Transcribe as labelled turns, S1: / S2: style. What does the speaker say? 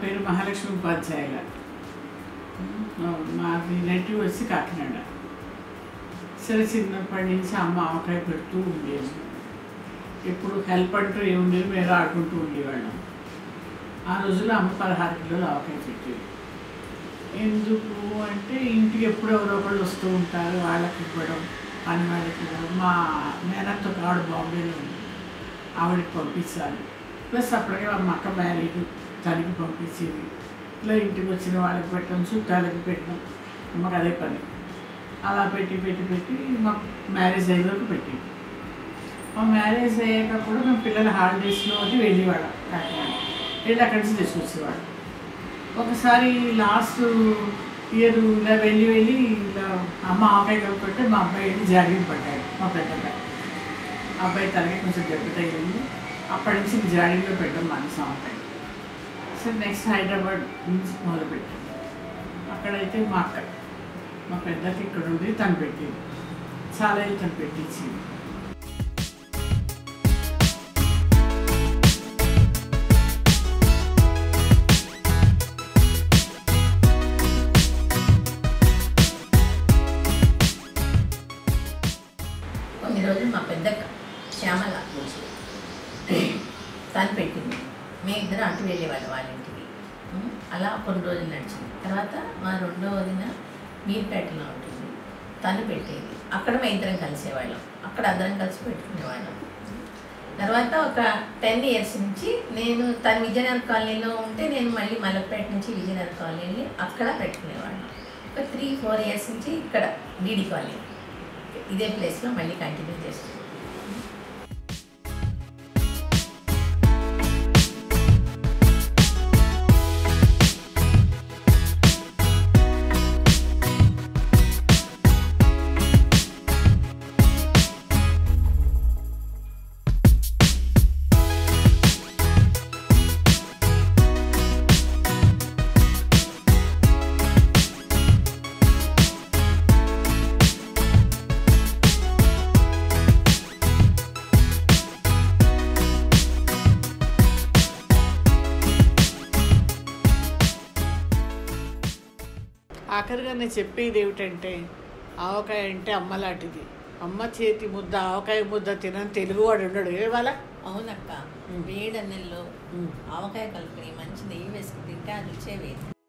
S1: పేరు మహాలక్ష్మి ఉపాధ్యాయుల మా రిలేటివ్ వచ్చి కాకినాడ సరే చిన్నప్పటి నుంచి అమ్మ ఆవకాయ పెడుతూ ఉండేది ఎప్పుడు హెల్ప్ అంటూ ఏముండేది మేము ఆడుకుంటూ ఉండేవాళ్ళం ఆ రోజుల్లో అమ్మ పదహారు కిలోలు ఆవకాయ పెట్టేది ఎందుకు అంటే ఇంటికి ఎప్పుడు ఎవరో ఒకళ్ళు వస్తూ ఉంటారు వాళ్ళకి ఇవ్వడం పని వాళ్ళకి ఇవ్వడం మా మేనత్త ఒక ఆవిడ బాంబేలో ఉంది ఆవిడకి పంపించాలి ప్లస్ అప్పటికే మా అక్క మ్యారేజ్ తనకి పంపించేది ఇట్లా ఇంటికి వచ్చిన వాళ్ళకి పెట్టడం చుట్టాలకి పెట్టడం మాకు అదే పని అలా పెట్టి పెట్టి పెట్టి మాకు మ్యారేజ్ అయ్యే వరకు పెట్టింది మా మ్యారేజ్ అయ్యాక కూడా మేము పిల్లల హాలిడేస్లో అది వెళ్ళేవాళ్ళం కాకినాడ వెళ్ళి అక్కడి నుంచి తీసుకొచ్చేవాళ్ళం ఒకసారి లాస్ట్ ఇయర్ ఇలా వెళ్ళి వెళ్ళి ఇలా అమ్మ ఆకాయ కాబట్టి మా అబ్బాయి వెళ్ళి జాగింగ్ పడ్డాడు మా పెద్ద అబ్బాయి ఆ అబ్బాయి తనకి కొంచెం దెబ్బ తగిలింది అప్పటి నుంచి జాగింగ్లో పెట్టడం మానేసాం అబ్బాయి సరే నెక్స్ట్ హైదరాబాద్ నుంచి మొదలుపెట్టాం అక్కడైతే మా అక్క మా పెద్దకి ఇక్కడ ఉంది తను పెట్టింది చాలా ఏళ్ళు తను పెట్టించింది
S2: కొన్ని రోజులు మా పెద్ద శ్యామల తను పెట్టింది మేము ఇద్దరం అటు వెళ్ళేవాళ్ళం వాళ్ళ ఇంటికి ఉం? అలా కొన్ని రోజులు నడిచింది తర్వాత మా రెండో వదిన మీర్పేటలో ఉంటుంది తను పెట్టేది అక్కడ మేము ఇద్దరం కలిసేవాళ్ళం అక్కడ అందరం కలిసి పెట్టుకునేవాళ్ళం తర్వాత ఒక టెన్ ఇయర్స్ నుంచి నేను తను విజయనగర్ కాలనీలో ఉంటే నేను మళ్ళీ మలక్పేట నుంచి విజయనగర్ కాలనీ వెళ్ళి అక్కడ పెట్టుకునేవాళ్ళం ఒక త్రీ ఫోర్ ఇయర్స్ నుంచి ఇక్కడ డీడీ కాలనీ ఇదే ప్లేస్లో మళ్ళీ కంటిన్యూ చేస్తున్నాం
S1: ఆఖరిగా నేను చెప్పేది ఏమిటంటే ఆవకాయ అంటే అమ్మ లాంటిది అమ్మ చేతి ముద్ద ఆవకాయ ముద్ద తినని తెలుగువాడు ఉండడు ఇవాళ
S2: అవునక్క వేడన్నెల్లో ఆవకాయ కలుపుకొని మంచి నెయ్యి వేసుకుని తింటే ఆ రుచే వేరు